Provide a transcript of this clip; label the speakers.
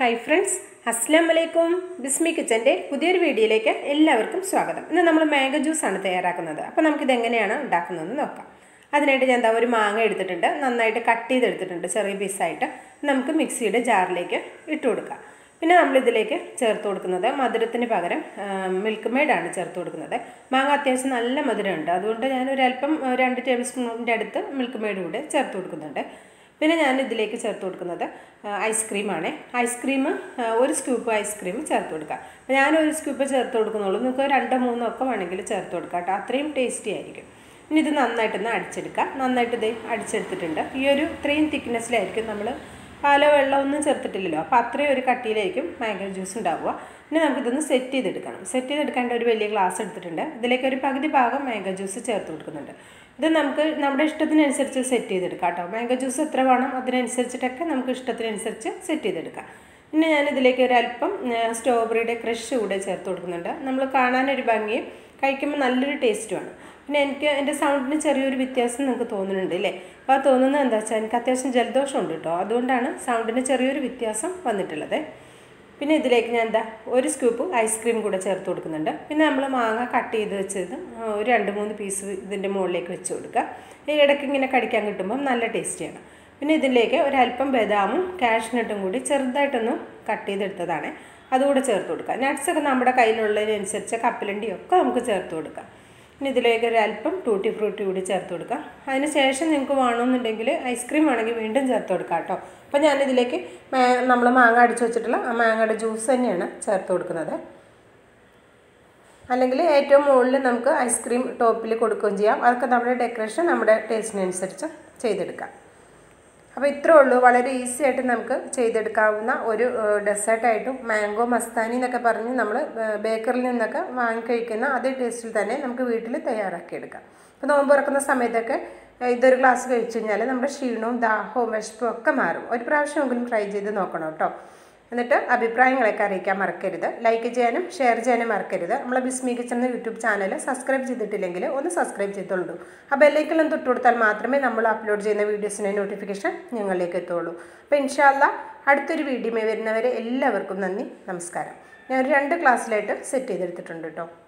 Speaker 1: hi friends അസ്സാം വലൈക്കും ബിസ്മി കിച്ചൻ്റെ പുതിയൊരു വീഡിയോയിലേക്ക് എല്ലാവർക്കും സ്വാഗതം ഇന്ന് നമ്മൾ മാംഗോ ജ്യൂസാണ് തയ്യാറാക്കുന്നത് അപ്പോൾ നമുക്കിത് എങ്ങനെയാണ് ഉണ്ടാക്കുന്നതെന്ന് നോക്കാം അതിനായിട്ട് ഞാൻ എന്താ ഒരു മാങ്ങ എടുത്തിട്ടുണ്ട് നന്നായിട്ട് കട്ട് ചെയ്തെടുത്തിട്ടുണ്ട് ചെറിയ പീസായിട്ട് നമുക്ക് മിക്സിയുടെ ജാറിലേക്ക് ഇട്ട് കൊടുക്കാം പിന്നെ നമ്മളിതിലേക്ക് ചേർത്ത് കൊടുക്കുന്നത് മധുരത്തിന് പകരം മിൽക്ക് മെയ്ഡാണ് ചേർത്ത് കൊടുക്കുന്നത് മാങ്ങ അത്യാവശ്യം നല്ല മധുരമുണ്ട് അതുകൊണ്ട് ഞാൻ ഒരല്പം ഒരു രണ്ട് ടേബിൾ സ്പൂണിൻ്റെ അടുത്ത് മിൽക്ക് മെയ്ഡ് കൂടെ ചേർത്ത് കൊടുക്കുന്നുണ്ട് പിന്നെ ഞാൻ ഇതിലേക്ക് ചേർത്ത് കൊടുക്കുന്നത് ഐസ്ക്രീമാണ് ഐസ്ക്രീം ഒരു സ്കൂപ്പ് ഐസ്ക്രീം ചേർത്ത് കൊടുക്കുക അപ്പോൾ ഞാൻ ഒരു സ്കൂപ്പ് ചേർത്ത് കൊടുക്കുന്നുള്ളൂ നിങ്ങൾക്ക് രണ്ടോ മൂന്നോ ഒക്കെ വേണമെങ്കിൽ ചേർത്ത് കൊടുക്കുക കേട്ടോ അത്രയും ടേസ്റ്റി ആയിരിക്കും ഇനി ഇത് നന്നായിട്ടൊന്ന് അടിച്ചെടുക്കുക നന്നായിട്ട് ഇത് അടിച്ചെടുത്തിട്ടുണ്ട് ഈ ഒരു ഇത്രയും തിക്നെസ്സിലായിരിക്കും നമ്മൾ പാലോ വെള്ളം ഒന്നും ചേർത്തിട്ടില്ലല്ലോ അപ്പോൾ അത്രയും ഒരു കട്ടിയിലായിരിക്കും മാംഗോ ജ്യൂസ് ഉണ്ടാവുക ഇനി നമുക്കിതൊന്ന് സെറ്റ് ചെയ്തെടുക്കണം സെറ്റ് ചെയ്തെടുക്കേണ്ട ഒരു വലിയ ഗ്ലാസ് എടുത്തിട്ടുണ്ട് ഇതിലേക്ക് ഒരു പകുതി ഭാഗം മാംഗോ ജ്യൂസ് ചേർത്ത് കൊടുക്കുന്നുണ്ട് ഇത് നമുക്ക് നമ്മുടെ ഇഷ്ടത്തിനനുസരിച്ച് സെറ്റ് ചെയ്തെടുക്കാം കേട്ടോ മാംഗോ ജ്യൂസ് എത്ര വേണം അതിനനുസരിച്ചിട്ടൊക്കെ നമുക്ക് ഇഷ്ടത്തിനനുസരിച്ച് സെറ്റ് ചെയ്തെടുക്കാം പിന്നെ ഞാൻ ഇതിലേക്ക് ഒരു അല്പം സ്ട്രോബെറിയുടെ ക്രഷ് കൂടെ ചേർത്ത് കൊടുക്കുന്നുണ്ട് നമ്മൾ കാണാനൊരു ഭംഗിയും കഴിക്കുമ്പോൾ നല്ലൊരു ടേസ്റ്റുമാണ് പിന്നെ എനിക്ക് എൻ്റെ സൗണ്ടിന് ചെറിയൊരു വ്യത്യാസം നിങ്ങൾക്ക് തോന്നുന്നുണ്ട് അല്ലേ അപ്പോൾ ആ തോന്നുന്നത് എന്താ വെച്ചാൽ എനിക്ക് അത്യാവശ്യം ജലദോഷം ഉണ്ട് കേട്ടോ അതുകൊണ്ടാണ് സൗണ്ടിന് ചെറിയൊരു വ്യത്യാസം വന്നിട്ടുള്ളത് പിന്നെ ഇതിലേക്ക് ഞാൻ എന്താ ഒരു സ്കൂപ്പ് ഐസ്ക്രീം കൂടെ ചേർത്ത് കൊടുക്കുന്നുണ്ട് പിന്നെ നമ്മൾ മാങ്ങ കട്ട് ചെയ്ത് വെച്ചത് ഒരു രണ്ട് മൂന്ന് പീസ് ഇതിൻ്റെ മുകളിലേക്ക് വെച്ച് കൊടുക്കുക ഈ ഇടയ്ക്ക് ഇങ്ങനെ കടിക്കാൻ കിട്ടുമ്പം നല്ല ടേസ്റ്റിയാണ് പിന്നെ ഇതിലേക്ക് ഒരല്പം ബദാമും കാഷ്നട്ടും കൂടി ചെറുതായിട്ടൊന്ന് കട്ട് ചെയ്തെടുത്തതാണ് അതുകൂടെ ചേർത്ത് കൊടുക്കുക നട്ട്സൊക്കെ നമ്മുടെ കയ്യിലുള്ളതിനനുസരിച്ച് കപ്പലണ്ടിയും ഒക്കെ നമുക്ക് ചേർത്ത് കൊടുക്കാം ഇനി ഇതിലേക്ക് ഒരു അല്പം ടൂട്ടി ഫ്രൂട്ടി കൂടി ചേർത്ത് കൊടുക്കാം അതിന് ശേഷം നിങ്ങൾക്ക് വേണമെന്നുണ്ടെങ്കിൽ ഐസ്ക്രീം വേണമെങ്കിൽ വീണ്ടും ചേർത്ത് കൊടുക്കാം കേട്ടോ അപ്പോൾ ഞാനിതിലേക്ക് നമ്മൾ മാങ്ങ അടിച്ചു വെച്ചിട്ടുള്ള ആ മാങ്ങയുടെ ജ്യൂസ് തന്നെയാണ് ചേർത്ത് കൊടുക്കുന്നത് അല്ലെങ്കിൽ ഏറ്റവും മുകളിൽ നമുക്ക് ഐസ്ക്രീം ടോപ്പിൽ കൊടുക്കുകയും ചെയ്യാം അതൊക്കെ നമ്മുടെ ഡെക്കറേഷൻ നമ്മുടെ ടേസ്റ്റിനനുസരിച്ച് ചെയ്തെടുക്കാം അപ്പോൾ ഇത്രേ ഉള്ളൂ വളരെ ഈസി ആയിട്ട് നമുക്ക് ചെയ്തെടുക്കാവുന്ന ഒരു ഡെസേർട്ടായിട്ടും മാംഗോ മസ്താനി എന്നൊക്കെ പറഞ്ഞ് നമ്മൾ ബേക്കറിൽ നിന്നൊക്കെ വാങ്ങി കഴിക്കുന്ന അതേ ടേസ്റ്റിൽ തന്നെ നമുക്ക് വീട്ടിൽ തയ്യാറാക്കിയെടുക്കാം അപ്പോൾ നോമ്പ് തുറക്കുന്ന സമയത്തൊക്കെ ഇതൊരു ഗ്ലാസ് കഴിച്ചു കഴിഞ്ഞാൽ നമ്മുടെ ക്ഷീണവും ദാഹവും വിശപ്പും ഒക്കെ മാറും ഒരു പ്രാവശ്യമെങ്കിലും ട്രൈ ചെയ്ത് നോക്കണം കേട്ടോ എന്നിട്ട് അഭിപ്രായങ്ങളൊക്കെ അറിയിക്കാൻ മറക്കരുത് ലൈക്ക് ചെയ്യാനും ഷെയർ ചെയ്യാനും മറക്കരുത് നമ്മളെ ബിസ്മി കിച്ചൺ എന്ന യൂട്യൂബ് ചാനൽ സബ്സ്ക്രൈബ് ചെയ്തിട്ടില്ലെങ്കിൽ ഒന്ന് സബ്സ്ക്രൈബ് ചെയ്തോളൂ ആ ബെല്ലൈക്കെല്ലാം തൊട്ട് കൊടുത്താൽ മാത്രമേ നമ്മൾ അപ്ലോഡ് ചെയ്യുന്ന വീഡിയോസിൻ്റെ നോട്ടിഫിക്കേഷൻ ഞങ്ങളിലേക്ക് എത്തുള്ളൂ അപ്പോൾ ഇൻഷാല്ല അടുത്തൊരു വീഡിയോ വരുന്നവരെ എല്ലാവർക്കും നന്ദി നമസ്കാരം ഞാൻ ഒരു രണ്ട് ക്ലാസ്സിലായിട്ട് സെറ്റ് ചെയ്തെടുത്തിട്ടുണ്ട് കേട്ടോ